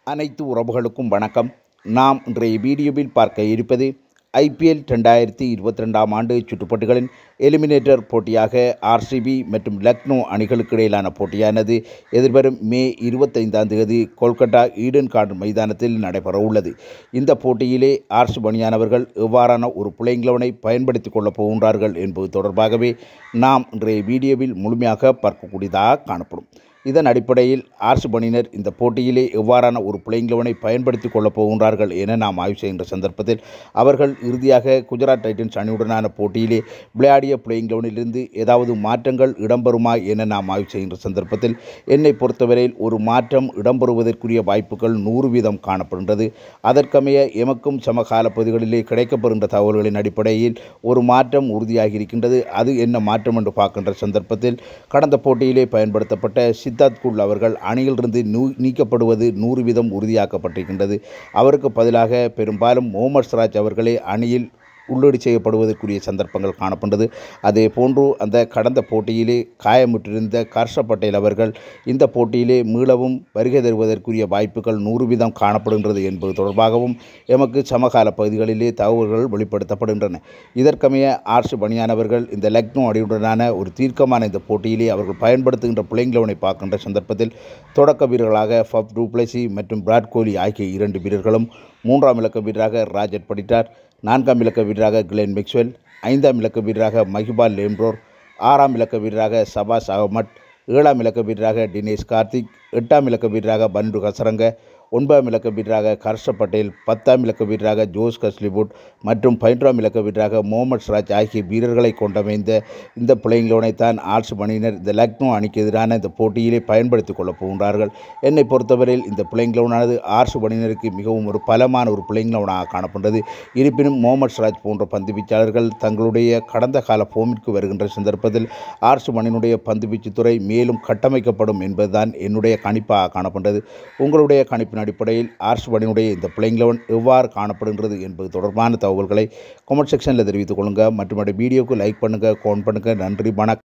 அனைத்து உறவுகளுக்கும் வணக்கம் நாம் இன்றைய வீடியோவில் பார்க்க இருப்பது ஐபிஎல் ரெண்டாயிரத்தி இருபத்தி ரெண்டாம் ஆண்டு சுற்றுப்பட்டுகளின் எலிமினேட்டர் போட்டியாக ஆர்சிபி மற்றும் லக்னோ அணிகளுக்கு இடையிலான போட்டியானது எதிர்வரும் மே இருபத்தைந்தாம் தேதி கொல்கத்தா ஈடன் கார்டன் மைதானத்தில் நடைபெற உள்ளது இந்த போட்டியிலே ஆர்சிபி அணியானவர்கள் எவ்வாறான ஒரு புலைங்களவனை பயன்படுத்திக் கொள்ளப் போகின்றார்கள் என்பது தொடர்பாகவே நாம் இன்றைய வீடியோவில் முழுமையாக பார்க்கக்கூடியதாக காணப்படும் இதன் அடிப்படையில் ஆர்சி அணியினர் இந்த போட்டியிலே எவ்வாறான ஒரு பிளேயிங் பயன்படுத்திக் கொள்ளப் போகின்றார்கள் என நாம் ஆய்வு செய்கின்ற சந்தர்ப்பத்தில் அவர்கள் இறுதியாக குஜராத் டைட்டன்ஸ் அணியுடனான போட்டியிலே விளையாடிய பிளேயிங் லெவனிலிருந்து ஏதாவது மாற்றங்கள் இடம்பெறுமா என நாம் ஆய்வு செய்கின்ற சந்தர்ப்பத்தில் என்னை பொறுத்தவரையில் ஒரு மாற்றம் இடம்பெறுவதற்குரிய வாய்ப்புகள் நூறு வீதம் காணப்படுகின்றது அதற்கமைய எமக்கும் சமகால பகுதிகளிலே கிடைக்கப்பெறுகின்ற தகவல்களின் அடிப்படையில் ஒரு மாற்றம் உறுதியாகி இருக்கின்றது அது என்ன மாற்றம் என்று பார்க்கின்ற சந்தர்ப்பத்தில் கடந்த போட்டியிலே பயன்படுத்தப்பட்ட சித்தார்த் குல் அவர்கள் அணியிலிருந்து நூ நீக்கப்படுவது நூறு வீதம் உறுதியாக்கப்பட்டிருக்கின்றது அவருக்கு பதிலாக பெரும்பாலும் முகமது சிராஜ் அவர்களே அணியில் உள்ளீடு செய்யப்படுவதற்குரிய சந்தர்ப்பங்கள் காணப்பட்டது அதே போன்று அந்த கடந்த போட்டியிலே காயமுற்றிருந்த கர்ஷ பட்டேல் அவர்கள் இந்த போட்டியிலே மீளவும் வருகை தருவதற்குரிய வாய்ப்புகள் நூறு வீதம் காணப்படுகின்றது என்பது தொடர்பாகவும் எமக்கு சமகால பகுதிகளிலே தகவல்கள் வெளிப்படுத்தப்படுகின்றன இதற்கமைய ஆர்சி பணியானவர்கள் இந்த லக்னோ அணியுடனான ஒரு தீர்க்கமான இந்த போட்டியிலே அவர்கள் பயன்படுத்துகின்ற பிளேயிங் லெவனை பார்க்கின்ற சந்தர்ப்பத்தில் தொடக்க வீரர்களாக ஃபப் டூப்ளசி மற்றும் விராட் கோலி ஆகிய இரண்டு வீரர்களும் மூன்றாம் இலக்க வீரராக ராஜட் படிட்டார் நான்காம் இலக்க வீரராக கிளென் மிக்ஸ்வெல் ஐந்தாம் இலக்க வீரராக மஹிபால் லேம்ரோர் ஆறாம் இலக்க வீரராக சபாஸ் அகமட் ஏழாம் இலக்க வீரராக தினேஷ் கார்த்திக் எட்டாம் இலக்க வீரராக பண்டு ஹசரங்க ஒன்பதாம் இலக்க வீரராக கர்ஷ பட்டேல் பத்தாம் இலக்க வீரராக ஜோஸ் கஸ்லிவுட் மற்றும் பதினொன்றாம் இலக்க வீரராக முகமது சிராஜ் ஆகிய வீரர்களை கொண்டமைந்த இந்த பிளேயிங் தான் ஆர்ட்ஸ் அணியினர் இந்த லக்னோ அணிக்கு எதிரான இந்த போட்டியிலே பயன்படுத்திக் கொள்ளப் போகின்றார்கள் என்னை பொறுத்தவரையில் இந்த பிளேயிங் லெவனானது ஆர்ட்ஸ் அணியினருக்கு மிகவும் ஒரு பலமான ஒரு பிளேயிங் லெவனாக காணப்படுகிறது இருப்பினும் முகமது சிராஜ் போன்ற பந்து வீச்சாளர்கள் தங்களுடைய கடந்த கால ஃபோமிற்கு வருகின்ற சந்தர்ப்பத்தில் ஆர்ட்ஸ் அணியினுடைய பந்து வீச்சுத்துறை மேலும் கட்டமைக்கப்படும் என்பதுதான் என்னுடைய கணிப்பாக காணப்படுகிறது உங்களுடைய கணிப்பின் அடிப்படையில் ஆர்ஸ் பணியினுடைய இந்த பிளேயிங் லெவன் எவ்வாறு காணப்படுகின்றது என்பது தொடர்பான தகவல்களை கமெண்ட் செக்ஷனில் தெரிவித்துக் கொள்ளுங்கள் மற்றும் வீடியோக்கு லைக் பண்ணுங்கள் கமெண்ட் பண்ணுங்கள் நன்றி வணக்கம்